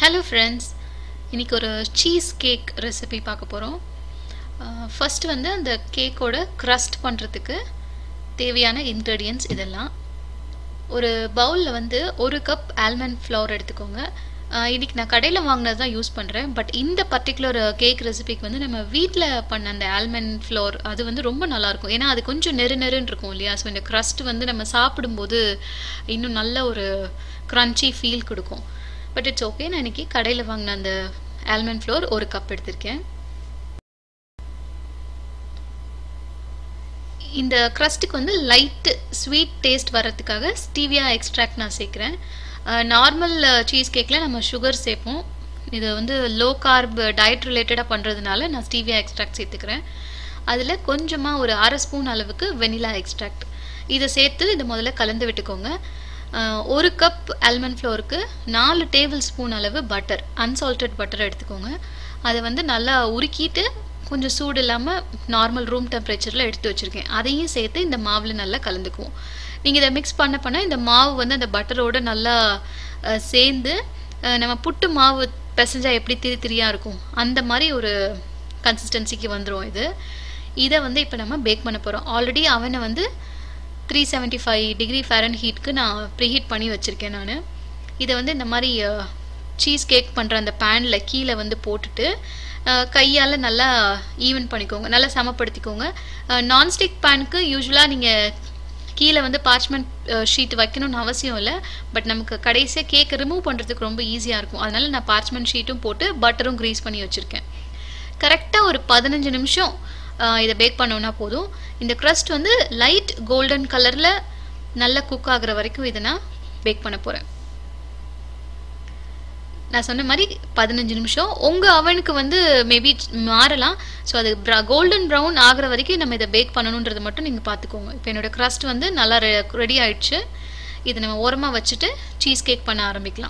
hello friends இன்றைக்கி ஒரு cheese cake recipe பார்க்க போகிறோம் ஃபஸ்ட்டு வந்து அந்த கேக்கோட க்ரஸ்ட் பண்ணுறதுக்கு தேவையான இன்க்ரீடியன்ட்ஸ் இதெல்லாம் ஒரு பவுலில் வந்து ஒரு கப் ஆல்மண்ட் ஃப்ளவர் எடுத்துக்கோங்க ஆஹ் இன்னைக்கு நான் கடையில் வாங்கினது தான் யூஸ் பண்ணுறேன் பட் இந்த பர்டிகுலர் கேக் ரெசிபிக்கு வந்து நம்ம வீட்டில் பண்ண அந்த ஆல்மண்ட் ஃப்ளோர் அது வந்து ரொம்ப நல்லாயிருக்கும் ஏன்னா அது கொஞ்சம் நெரு நெருன்னு இருக்கும் இல்லையா ஸோ இந்த க்ரஸ்ட் வந்து நம்ம சாப்பிடும்போது இன்னும் நல்ல ஒரு க்ரன்ச்சி ஃபீல் கொடுக்கும் பட் இட்ஸ் ஓகே நான் இன்னைக்கு கடையில் வாங்கின அந்த ஆல்மண்ட் ஃப்ளோர் ஒரு கப் எடுத்திருக்கேன் இந்த க்ரஸ்ட்டுக்கு வந்து லைட்டு ஸ்வீட் டேஸ்ட் வர்றதுக்காக ஸ்டீவியா எக்ஸ்ட்ராக்ட் நான் சேர்க்குறேன் நார்மல் சீஸ் கேக்கில் நம்ம சுகர் சேர்ப்போம் இது வந்து லோ கார்ப் டயட் ரிலேட்டடாக பண்ணுறதுனால நான் ஸ்டீவியா எக்ஸ்ட்ராக்ட் சேர்த்துக்கிறேன் அதில் கொஞ்சமாக ஒரு அரை ஸ்பூன் அளவுக்கு வெனிலா எக்ஸ்ட்ராக்ட் இதை சேர்த்து இதை முதல்ல கலந்து விட்டுக்கோங்க ஒரு கப் ஆல்மண்ட் ஃப்ளோருக்கு நாலு டேபிள் ஸ்பூன் அளவு பட்டர் அன்சால்டட் பட்டர் எடுத்துக்கோங்க அதை வந்து நல்லா உருக்கிட்டு கொஞ்சம் சூடு இல்லாமல் நார்மல் ரூம் டெம்பரேச்சரில் எடுத்து வச்சுருக்கேன் அதையும் சேர்த்து இந்த மாவில் நல்லா கலந்துக்குவோம் நீங்கள் இதை மிக்ஸ் பண்ண பண்ண இந்த மாவு வந்து அந்த பட்டரோடு நல்லா சேர்ந்து நம்ம புட்டு மாவு பிசைஞ்சால் எப்படி திரி திரியாக இருக்கும் அந்த மாதிரி ஒரு கன்சிஸ்டன்சிக்கு வந்துடும் இது இதை வந்து இப்போ நம்ம பேக் பண்ண போகிறோம் ஆல்ரெடி அவனை வந்து three seventy five degree Fahrenheit ஹீட்க்கு நான் ப்ரீஹீட் பண்ணி வச்சுருக்கேன் நான் இதை வந்து இந்த மாதிரி சீஸ் கேக் பண்ணுற அந்த பேனில் கீழே வந்து போட்டுட்டு கையால் நல்லா ஈவன் பண்ணிக்கோங்க நல்லா சமப்படுத்திக்கோங்க நான்ஸ்டிக் பேனுக்கு யூஸ்வலாக நீங்கள் கீழே வந்து பார்ச்மெண்ட் ஷீட் வைக்கணும்னு அவசியம் இல்லை பட் நமக்கு கடைசியாக கேக்கை ரிமூவ் பண்ணுறதுக்கு ரொம்ப ஈஸியாக இருக்கும் அதனால் நான் பார்ச்மெண்ட் ஷீட்டும் போட்டு பட்டரும் க்ரீஸ் பண்ணி வச்சுருக்கேன் கரெக்டாக ஒரு பதினஞ்சு நிமிஷம் இதை பேக் பண்ணோன்னா போதும் இந்த க்ரஸ்ட் வந்து லைட் கோல்டன் கலரில் நல்லா குக் ஆகுற வரைக்கும் இதை நான் பேக் பண்ண போகிறேன் நான் சொன்ன மாதிரி பதினஞ்சு நிமிஷம் உங்கள் அவனுக்கு வந்து மேபி மாறலாம் ஸோ அது ப்ரா கோல்டன் ப்ரௌன் ஆகிற வரைக்கும் நம்ம இதை பேக் பண்ணணுன்றதை மட்டும் நீங்கள் பார்த்துக்கோங்க இப்போ என்னோடய க்ரஸ்ட் வந்து நல்லா ரெ ரெடி ஆயிடுச்சு இதை நம்ம ஓரமாக வச்சுட்டு சீஸ் கேக் பண்ண ஆரம்பிக்கலாம்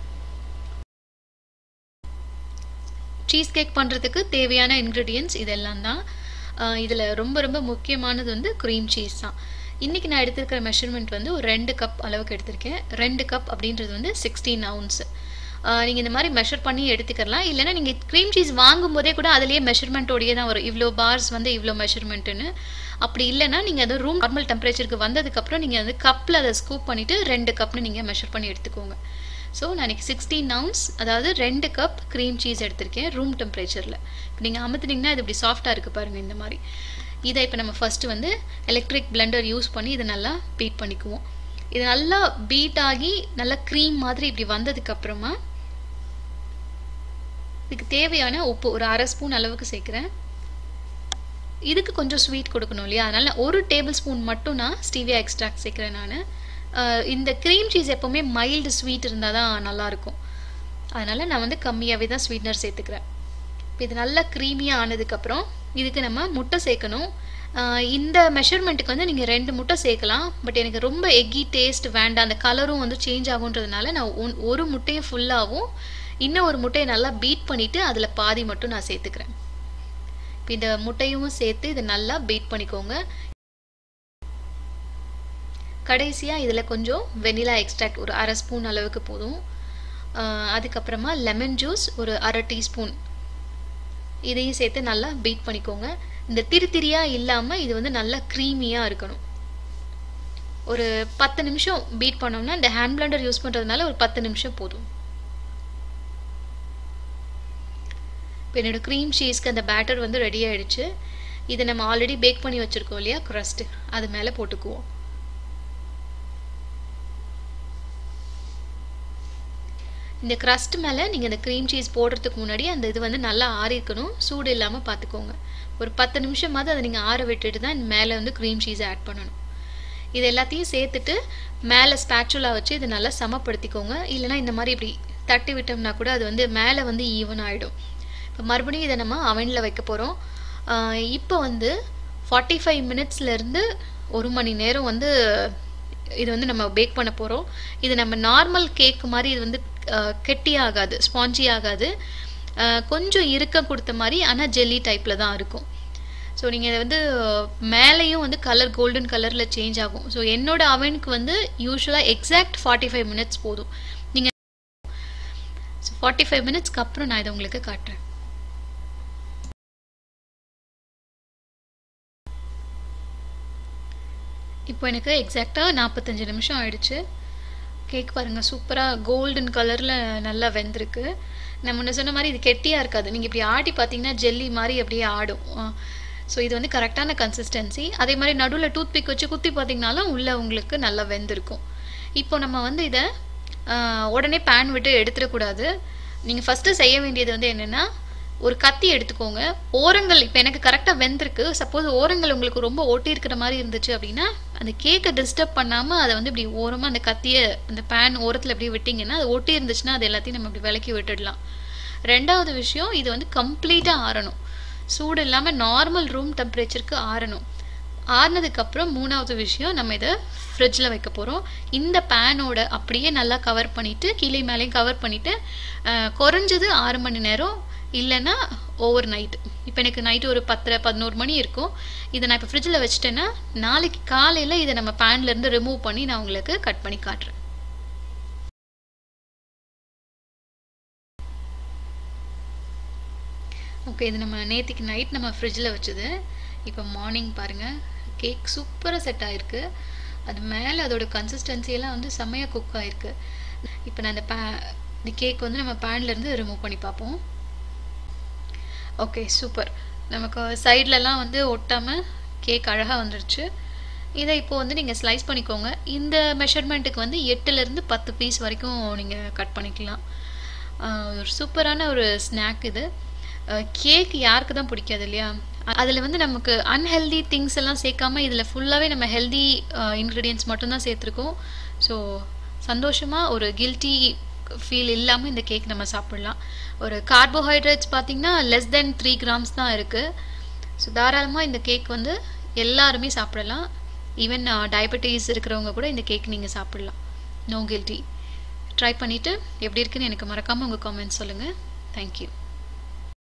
சீஸ் கேக் பண்ணுறதுக்கு தேவையான இன்க்ரீடியன்ஸ் இதெல்லாம் தான் இதில் ரொம்ப ரொம்ப முக்கியமானது வந்து க்ரீம் சீஸ் தான் இன்றைக்கி நான் எடுத்திருக்கிற மெஷர்மெண்ட் வந்து ஒரு ரெண்டு கப் அளவுக்கு எடுத்திருக்கேன் ரெண்டு கப் அப்படின்றது வந்து சிக்ஸ்டீன் அவுன்ஸு நீங்கள் இந்த மாதிரி மெஷர் பண்ணி எடுத்துக்கலாம் இல்லைனா நீங்கள் க்ரீம் சீஸ் வாங்கும்போதே கூட அதுலேயே மெஷர்மெண்ட்டோடையே தான் வரும் இவ்வளோ பார்ஸ் வந்து இவ்வளோ மெஷர்மெண்ட்டுன்னு அப்படி இல்லைனா நீங்கள் அது ரூம் நார்மல் டெம்பரேச்சருக்கு வந்ததுக்கப்புறம் நீங்கள் வந்து கப்பில் அதை ஸ்கூப் பண்ணிவிட்டு ரெண்டு கப்னு நீங்கள் மெஷர் பண்ணி எடுத்துக்கோங்க ஸோ நான் இன்றைக்கி சிக்ஸ்டீன் அவுன்ஸ் அதாவது ரெண்டு கப் க்ரீம் சீஸ் எடுத்திருக்கேன் ரூம் டெம்பரேச்சரில் இப்போ நீங்கள் அமுத்துனீங்கன்னா இது இப்படி சாஃப்டாக இருக்குது பாருங்கள் இந்த மாதிரி இதை இப்போ நம்ம ஃபஸ்ட்டு வந்து எலக்ட்ரிக் பிளெண்டர் யூஸ் பண்ணி இதை நல்லா பீட் பண்ணிக்குவோம் இது நல்லா பீட் ஆகி நல்லா க்ரீம் மாதிரி இப்படி வந்ததுக்கப்புறமா இதுக்கு தேவையான உப்பு ஒரு அரை ஸ்பூன் அளவுக்கு சேர்க்குறேன் இதுக்கு கொஞ்சம் ஸ்வீட் கொடுக்கணும் இல்லையா அதனால் ஒரு டேபிள் ஸ்பூன் மட்டும் நான் ஸ்டீவியா எக்ஸ்ட்ராக்ட் சேர்க்குறேன் நான் இந்த க்ரீம் சீஸ் எப்போவுமே மைல்டு ஸ்வீட் இருந்தால் தான் நல்லாயிருக்கும் அதனால் நான் வந்து கம்மியாகவே தான் ஸ்வீட்னர் சேர்த்துக்கிறேன் இப்போ இது நல்லா க்ரீமியாக ஆனதுக்கப்புறம் இதுக்கு நம்ம முட்டை சேர்க்கணும் இந்த மெஷர்மெண்ட்டுக்கு வந்து நீங்கள் ரெண்டு முட்டை சேர்க்கலாம் பட் எனக்கு ரொம்ப எக்கி டேஸ்ட் வேண்டாம் அந்த கலரும் வந்து சேஞ்ச் ஆகுன்றதுனால நான் ஒன் ஒரு முட்டையை ஃபுல்லாகவும் இன்னும் ஒரு முட்டையை நல்லா பீட் பண்ணிவிட்டு அதில் பாதி மட்டும் நான் சேர்த்துக்கிறேன் இப்போ இந்த முட்டையும் சேர்த்து இதை நல்லா பீட் பண்ணிக்கோங்க கடைசியாக இதில் கொஞ்சம் வெனிலா எக்ஸ்ட்ராக்ட் ஒரு அரை ஸ்பூன் அளவுக்கு போதும் அதுக்கப்புறமா லெமன் ஜூஸ் ஒரு அரை டீஸ்பூன் இதையும் சேர்த்து நல்லா பீட் பண்ணிக்கோங்க இந்த திரி திரியாக இல்லாமல் இது வந்து நல்லா க்ரீமியாக இருக்கணும் ஒரு பத்து நிமிஷம் பீட் பண்ணோம்னா இந்த ஹேண்ட் பிளண்டர் யூஸ் பண்ணுறதுனால ஒரு பத்து நிமிஷம் போதும் இப்போ என்னோடய க்ரீம் சீஸ்க்கு அந்த பேட்டர் வந்து ரெடி ஆகிடுச்சு இதை நம்ம ஆல்ரெடி பேக் பண்ணி வச்சுருக்கோம் இல்லையா க்ரஸ்ட்டு அது மேலே போட்டுக்குவோம் இந்த க்ரஸ்ட் மேலே நீங்கள் இந்த க்ரீம் சீஸ் போடுறதுக்கு முன்னாடி அந்த இது வந்து நல்லா ஆறிக்கணும் சூடு இல்லாமல் பார்த்துக்கோங்க ஒரு பத்து நிமிஷமாவது அதை நீங்கள் ஆற விட்டுட்டு தான் மேலே வந்து க்ரீம் சீஸை ஆட் பண்ணணும் இது எல்லாத்தையும் சேர்த்துட்டு மேலே ஸ்பேச்சுலா வச்சு இதை நல்லா சமப்படுத்திக்கோங்க இல்லைனா இந்த மாதிரி இப்படி தட்டி விட்டோம்னா கூட அது வந்து மேலே வந்து ஈவன் ஆகிடும் இப்போ மறுபடியும் இதை நம்ம அவனில் வைக்க போகிறோம் இப்போ வந்து ஃபார்ட்டி ஃபைவ் மினிட்ஸ்லேருந்து ஒரு மணி நேரம் வந்து இது வந்து நம்ம பேக் பண்ண போகிறோம் இது நம்ம நார்மல் கேக் மாதிரி இது வந்து கெட்டி ஆகாது ஸ்பாஞ்சி ஆகாது கொஞ்சம் இறுக்கம் கொடுத்த மாதிரி ஆனால் ஜெல்லி டைப்பில் தான் இருக்கும் ஸோ நீங்கள் இதை வந்து மேலேயும் வந்து கலர் கோல்டன் கலரில் சேஞ்ச் ஆகும் ஸோ என்னோட அவனுக்கு வந்து யூஸ்வலாக எக்ஸாக்ட் ஃபார்ட்டி ஃபைவ் மினிட்ஸ் போதும் நீங்கள் ஃபார்ட்டி ஃபைவ் மினிட்ஸ்க்கு அப்புறம் நான் இதை உங்களுக்கு காட்டுறேன் இப்போ எனக்கு எக்ஸாக்டாக நாற்பத்தஞ்சு நிமிஷம் ஆயிடுச்சு கேக் பாருங்கள் சூப்பராக கோல்டன் கலரில் நல்லா வெந்திருக்கு நான் முன்ன சொன்ன மாதிரி இது கெட்டியாக இருக்காது நீங்கள் இப்படி ஆட்டி பார்த்தீங்கன்னா ஜெல்லி மாதிரி அப்படியே ஆடும் ஸோ இது வந்து கரெக்டான கன்சிஸ்டன்சி அதே மாதிரி நடுவில் டூத் பிக் வச்சு குத்தி பார்த்தீங்கனாலும் உள்ளே உங்களுக்கு நல்லா வெந்திருக்கும் இப்போ நம்ம வந்து இதை உடனே பேன் விட்டு எடுத்துடக்கூடாது நீங்கள் ஃபஸ்ட்டு செய்ய வேண்டியது வந்து என்னென்னா ஒரு கத்தி எடுத்துக்கோங்க ஓரங்கள் இப்போ எனக்கு கரெக்டாக வெந்திருக்கு சப்போஸ் ஓரங்கள் உங்களுக்கு ரொம்ப ஒட்டி இருக்கிற மாதிரி இருந்துச்சு அப்படின்னா அந்த கேக்கை டிஸ்டர்ப் பண்ணாமல் அதை வந்து இப்படி ஓரமாக அந்த கத்தியை அந்த பேன் ஓரத்தில் இப்படி விட்டிங்கன்னா அது ஒட்டி இருந்துச்சுன்னா அது எல்லாத்தையும் நம்ம இப்படி விலக்கி விட்டுடலாம் ரெண்டாவது விஷயம் இது வந்து கம்ப்ளீட்டாக ஆறணும் சூடு இல்லாமல் நார்மல் ரூம் டெம்பரேச்சருக்கு ஆறணும் ஆறுனதுக்கப்புறம் மூணாவது விஷயம் நம்ம இதை ஃப்ரிட்ஜில் வைக்க போகிறோம் இந்த பேனோட அப்படியே நல்லா கவர் பண்ணிவிட்டு கீழே மேலேயும் கவர் பண்ணிவிட்டு குறைஞ்சது ஆறு மணி நேரம் இல்லைன்னா ஓவர் நைட் இப்போ எனக்கு நைட்டு ஒரு பத்தரை பதினோரு மணி இருக்கும் இதை நான் இப்போ ஃப்ரிட்ஜில் வச்சுட்டேன்னா நாளைக்கு காலையில் இதை நம்ம பேன்லேருந்து ரிமூவ் பண்ணி நான் உங்களுக்கு கட் பண்ணி காட்டுறேன் ஓகே இது நம்ம நேற்றுக்கு நைட் நம்ம ஃப்ரிட்ஜில் வச்சது இப்போ மார்னிங் பாருங்கள் கேக் சூப்பராக செட் ஆகிருக்கு அது மேலே அதோட கன்சிஸ்டன்சியெல்லாம் வந்து செம்மையாக குக் ஆகிருக்கு இப்போ நான் இந்த பே இந்த கேக் வந்து நம்ம பேன்லேருந்து ரிமூவ் பண்ணி பார்ப்போம் ஓகே சூப்பர் நமக்கு சைட்லலாம் வந்து ஒட்டாமல் கேக் அழகாக வந்துருச்சு இதை இப்போது வந்து நீங்கள் ஸ்லைஸ் பண்ணிக்கோங்க இந்த மெஷர்மெண்ட்டுக்கு வந்து எட்டுலேருந்து பத்து பீஸ் வரைக்கும் நீங்கள் கட் பண்ணிக்கலாம் ஒரு சூப்பரான ஒரு ஸ்நாக் இது கேக் யாருக்கு தான் பிடிக்காது இல்லையா அதில் வந்து நமக்கு அன்ஹெல்தி திங்ஸ் எல்லாம் சேர்க்காம இதில் ஃபுல்லாகவே நம்ம ஹெல்தி இன்க்ரீடியன்ஸ் மட்டும்தான் சேர்த்துருக்கோம் ஸோ சந்தோஷமாக ஒரு கில்ட்டி ஃபீல் இல்லாமல் இந்த கேக் நம்ம சாப்பிட்லாம் ஒரு கார்போஹைட்ரேட்ஸ் பார்த்திங்கன்னா லெஸ் தென் த்ரீ கிராம்ஸ் தான் இருக்குது ஸோ தாராளமாக இந்த கேக் வந்து எல்லாருமே சாப்பிடலாம் ஈவன் டயபெட்டிஸ் இருக்கிறவங்க கூட இந்த கேக் நீங்கள் சாப்பிட்லாம் நோ கில்ட்டி ட்ரை பண்ணிவிட்டு எப்படி இருக்குன்னு எனக்கு மறக்காமல் உங்கள் காமெண்ட்ஸ் சொல்லுங்கள் தேங்க்யூ